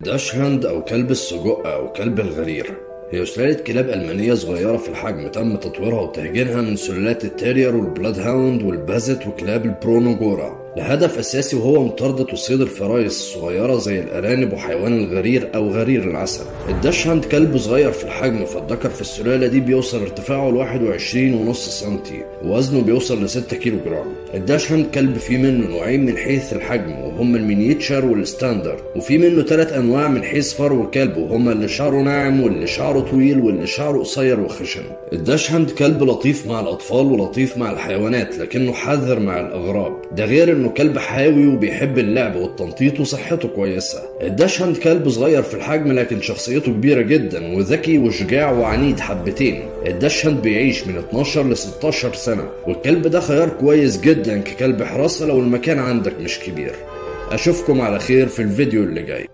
داشهاند أو كلب السجق أو كلب الغرير هي سلالة كلاب ألمانية صغيرة في الحجم تم تطويرها وتهجينها من سلالات التيرير والبلاد هاوند والبازت وكلاب البرونوجورا لهدف أساسي وهو مطاردة وصيد الفرايس الصغيرة زي الأرانب وحيوان الغرير أو غرير العسل الداشهاند كلب صغير في الحجم فالذكر في السلالة دي بيوصل ارتفاعه ل 21 ونص سنتي ووزنه بيوصل ل 6 كيلو جرام الداشهاند كلب فيه منه نوعين من حيث الحجم وهما المينيتشر والستاندر وفي منه ثلاث أنواع من حيث فرو الكلب وهما اللي شعره ناعم واللي شعره طويل واللي شعره قصير وخشن الداشهاند كلب لطيف مع الأطفال ولطيف مع الحيوانات لكنه حذر مع الأغراب ده غير انه كلب حيوي وبيحب اللعب والتنطيط وصحته كويسة الداشهاند كلب صغير في الحجم لكن شخصيته كبيرة جدا وذكي وشجاع وعنيد حبتين الداشهاند بيعيش من 12 ل 16 سنة والكلب ده خيار كويس جدا ككلب حراسة لو المكان عندك مش كبير اشوفكم على خير في الفيديو اللي جاي